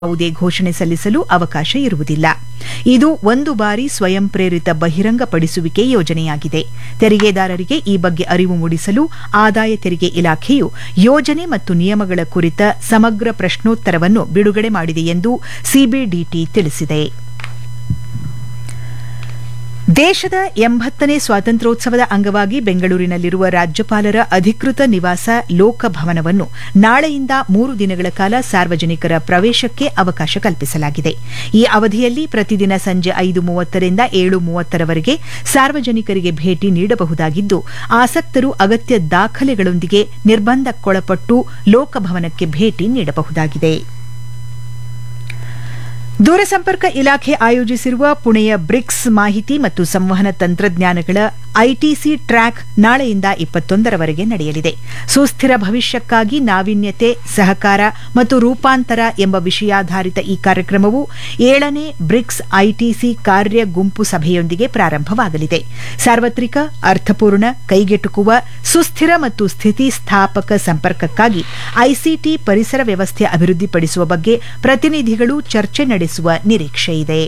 ಯಾವುದೇ ಘೋಷಣೆ ಸಲ್ಲಿಸಲು ಅವಕಾಶ ಇರುವುದಿಲ್ಲ ಇದು ಒಂದು ಬಾರಿ ಸ್ವಯಂ ಪ್ರೇರಿತ ಬಹಿರಂಗಪಡಿಸುವಿಕೆ ಯೋಜನೆಯಾಗಿದೆ ತೆರಿಗೆದಾರರಿಗೆ ಈ ಬಗ್ಗೆ ಅರಿವು ಮೂಡಿಸಲು ಆದಾಯ ತೆರಿಗೆ ಇಲಾಖೆಯು ಯೋಜನೆ ಮತ್ತು ನಿಯಮಗಳ ಕುರಿತ ಸಮಗ್ರ ಪ್ರಶ್ನೋತ್ತರವನ್ನು ಬಿಡುಗಡೆ ಮಾಡಿದೆ ಎಂದು ಸಿಬಿಡಿಟಿ ತಿಳಿಸಿದೆ ದೇಶದ ಎಂಬತ್ತನೇ ಸ್ವಾತಂತ್ರ್ಯೋತ್ಸವದ ಅಂಗವಾಗಿ ಬೆಂಗಳೂರಿನಲ್ಲಿರುವ ರಾಜ್ಯಪಾಲರ ಅಧಿಕೃತ ನಿವಾಸ ಲೋಕಭವನವನ್ನು ನಾಳೆಯಿಂದ ಮೂರು ದಿನಗಳ ಕಾಲ ಸಾರ್ವಜನಿಕರ ಪ್ರವೇಶಕ್ಕೆ ಅವಕಾಶ ಕಲ್ಪಿಸಲಾಗಿದೆ ಈ ಅವಧಿಯಲ್ಲಿ ಪ್ರತಿದಿನ ಸಂಜೆ ಐದು ಮೂವತ್ತರಿಂದ ಏಳು ಮೂವತ್ತರವರೆಗೆ ಸಾರ್ವಜನಿಕರಿಗೆ ಭೇಟಿ ನೀಡಬಹುದಾಗಿದ್ದು ಆಸಕ್ತರು ಅಗತ್ಯ ದಾಖಲೆಗಳೊಂದಿಗೆ ನಿರ್ಬಂಧಕ್ಕೊಳಪಟ್ಟು ಲೋಕಭವನಕ್ಕೆ ಭೇಟಿ ನೀಡಬಹುದಾಗಿದೆ ದೂರಸಂಪರ್ಕ ಇಲಾಖೆ ಆಯೋಜಿಸಿರುವ ಪುಣೆಯ ಬ್ರಿಕ್ಸ್ ಮಾಹಿತಿ ಮತ್ತು ಸಂವಹನ ತಂತ್ರಜ್ಞಾನಗಳ ಐಟಿಸಿ ಟ್ರ್ಯಾಕ್ ನಾಳೆಯಿಂದ ಇಪ್ಪತ್ತೊಂದರವರೆಗೆ ನಡೆಯಲಿದೆ ಸುಸ್ಥಿರ ಭವಿಷ್ಯಕ್ಕಾಗಿ ನಾವೀನ್ಯತೆ ಸಹಕಾರ ಮತ್ತು ರೂಪಾಂತರ ಎಂಬ ವಿಷಯಾಧಾರಿತ ಈ ಕಾರ್ಯಕ್ರಮವು ಏಳನೇ ಬ್ರಿಕ್ಸ್ ಐಟಿಸಿ ಕಾರ್ಯ ಗುಂಪು ಸಭೆಯೊಂದಿಗೆ ಪ್ರಾರಂಭವಾಗಲಿದೆ ಸಾರ್ವತ್ರಿಕ ಅರ್ಥಪೂರ್ಣ ಕೈಗೆಟುಕುವ ಸುಸ್ಥಿರ ಮತ್ತು ಸ್ಥಿತಿಸ್ಥಾಪಕ ಸಂಪರ್ಕಕ್ಕಾಗಿ ಐಸಿಟಿ ಪರಿಸರ ವ್ಯವಸ್ಥೆ ಅಭಿವೃದ್ಧಿಪಡಿಸುವ ಬಗ್ಗೆ ಪ್ರತಿನಿಧಿಗಳು ಚರ್ಚೆ ನಡೆಸುವ ನಿರೀಕ್ಷೆಯಿದೆ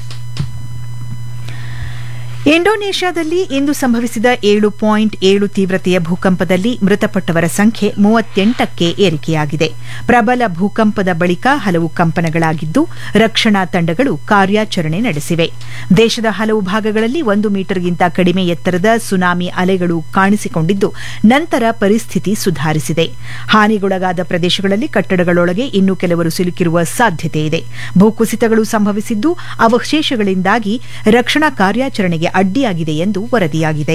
ಇಂಡೋನೇಷ್ಯಾದಲ್ಲಿ ಇಂದು ಸಂಭವಿಸಿದ ಏಳು ಪಾಯಿಂಟ್ ಏಳು ತೀವ್ರತೆಯ ಭೂಕಂಪದಲ್ಲಿ ಮೃತಪಟ್ಟವರ ಸಂಖ್ಯೆ ಮೂವತ್ತೆಂಟಕ್ಕೆ ಏರಿಕೆಯಾಗಿದೆ ಪ್ರಬಲ ಭೂಕಂಪದ ಬಳಿಕ ಹಲವು ಕಂಪನಗಳಾಗಿದ್ದು ರಕ್ಷಣಾ ತಂಡಗಳು ಕಾರ್ಯಾಚರಣೆ ನಡೆಸಿವೆ ದೇಶದ ಹಲವು ಭಾಗಗಳಲ್ಲಿ ಒಂದು ಮೀಟರ್ಗಿಂತ ಕಡಿಮೆ ಎತ್ತರದ ಸುನಾಮಿ ಅಲೆಗಳು ಕಾಣಿಸಿಕೊಂಡಿದ್ದು ನಂತರ ಪರಿಸ್ಥಿತಿ ಸುಧಾರಿಸಿದೆ ಹಾನಿಗೊಳಗಾದ ಪ್ರದೇಶಗಳಲ್ಲಿ ಕಟ್ಟಡಗಳೊಳಗೆ ಇನ್ನೂ ಕೆಲವರು ಸಿಲುಕಿರುವ ಸಾಧ್ಯತೆ ಇದೆ ಭೂಕುಸಿತಗಳು ಸಂಭವಿಸಿದ್ದು ಅವಶೇಷಗಳಿಂದಾಗಿ ರಕ್ಷಣಾ ಕಾರ್ಯಾಚರಣೆಗೆ ಅಡ್ಡಿಯಾಗಿದೆ ಎಂದು ವರದಿಯಾಗಿದೆ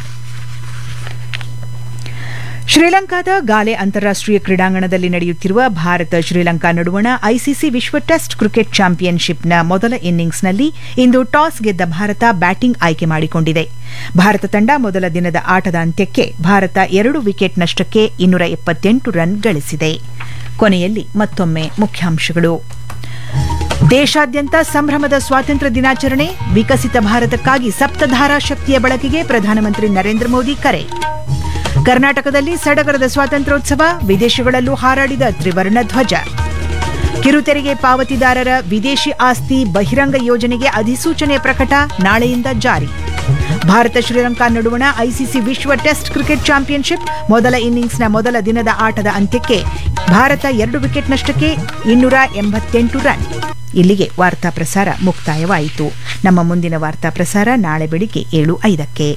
ಶ್ರೀಲಂಕಾದ ಗಾಲೆ ಅಂತಾರಾಷ್ಟೀಯ ಕ್ರೀಡಾಂಗಣದಲ್ಲಿ ನಡೆಯುತ್ತಿರುವ ಭಾರತ ಶ್ರೀಲಂಕಾ ನಡುವಣ ಐಸಿಸಿ ವಿಶ್ವ ಟೆಸ್ಟ್ ಕ್ರಿಕೆಟ್ ಚಾಂಪಿಯನ್ಶಿಪ್ನ ಮೊದಲ ಇನ್ನಿಂಗ್ಸ್ನಲ್ಲಿ ಇಂದು ಟಾಸ್ ಗೆದ್ದ ಭಾರತ ಬ್ಯಾಟಿಂಗ್ ಆಯ್ಕೆ ಮಾಡಿಕೊಂಡಿದೆ ಭಾರತ ತಂಡ ಮೊದಲ ದಿನದ ಆಟದ ಅಂತ್ಯಕ್ಕೆ ಭಾರತ ಎರಡು ವಿಕೆಟ್ ನಷ್ಟಕ್ಕೆ ಇನ್ನೂರ ಎಪ್ಪತ್ತೆಂಟು ರನ್ ಗಳಿಸಿದೆ ಕೊನೆಯಲ್ಲಿ ಮತ್ತೊಮ್ಮೆ ಮುಖ್ಯಾಂಶಗಳು ದೇಶಾದ್ಯಂತ ಸಂಭ್ರಮದ ಸ್ವಾತಂತ್ರ್ಯ ದಿನಾಚರಣೆ ವಿಕಸಿತ ಭಾರತಕ್ಕಾಗಿ ಸಪ್ತಧಾರಾ ಶಕ್ತಿಯ ಬಳಕೆಗೆ ಪ್ರಧಾನಮಂತ್ರಿ ನರೇಂದ್ರ ಮೋದಿ ಕರೆ ಕರ್ನಾಟಕದಲ್ಲಿ ಸಡಗರದ ಸ್ವಾತಂತ್ರ್ಯೋತ್ಸವ ವಿದೇಶಗಳಲ್ಲೂ ಹಾರಾಡಿದ ತ್ರಿವರ್ಣ ಧ್ವಜ ಕಿರುತೆರಿಗೆ ಪಾವತಿದಾರರ ವಿದೇಶಿ ಆಸ್ತಿ ಬಹಿರಂಗ ಯೋಜನೆಗೆ ಅಧಿಸೂಚನೆ ಪ್ರಕಟ ನಾಳೆಯಿಂದ ಜಾರಿ ಭಾರತ ಶ್ರೀಲಂಕಾ ನಡುವಣ ಐಸಿಸಿ ವಿಶ್ವ ಟೆಸ್ಟ್ ಕ್ರಿಕೆಟ್ ಚಾಂಪಿಯನ್ಶಿಪ್ ಮೊದಲ ಇನ್ನಿಂಗ್ಸ್ನ ಮೊದಲ ದಿನದ ಆಟದ ಅಂತ್ಯಕ್ಕೆ ಭಾರತ ಎರಡು ವಿಕೆಟ್ ನಷ್ಟಕ್ಕೆ ಇನ್ನೂರ ಎಂಬತ್ತೆಂಟು ರನ್ ಇಲ್ಲಿಗೆ ವಾರ್ತಾ ಪ್ರಸಾರ ಮುಕ್ತಾಯವಾಯಿತು ನಮ್ಮ ಮುಂದಿನ ವಾರ್ತಾ ಪ್ರಸಾರ ನಾಳೆ ಬೆಳಿಗ್ಗೆ ಏಳು ಐದಕ್ಕೆ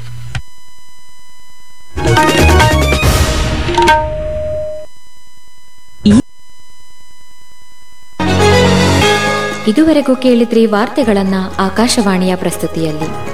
ಇದುವರೆಗೂ ಕೇಳಿದ್ರಿ ವಾರ್ತೆಗಳನ್ನ ಆಕಾಶವಾಣಿಯ ಪ್ರಸ್ತುತಿಯಲ್ಲಿ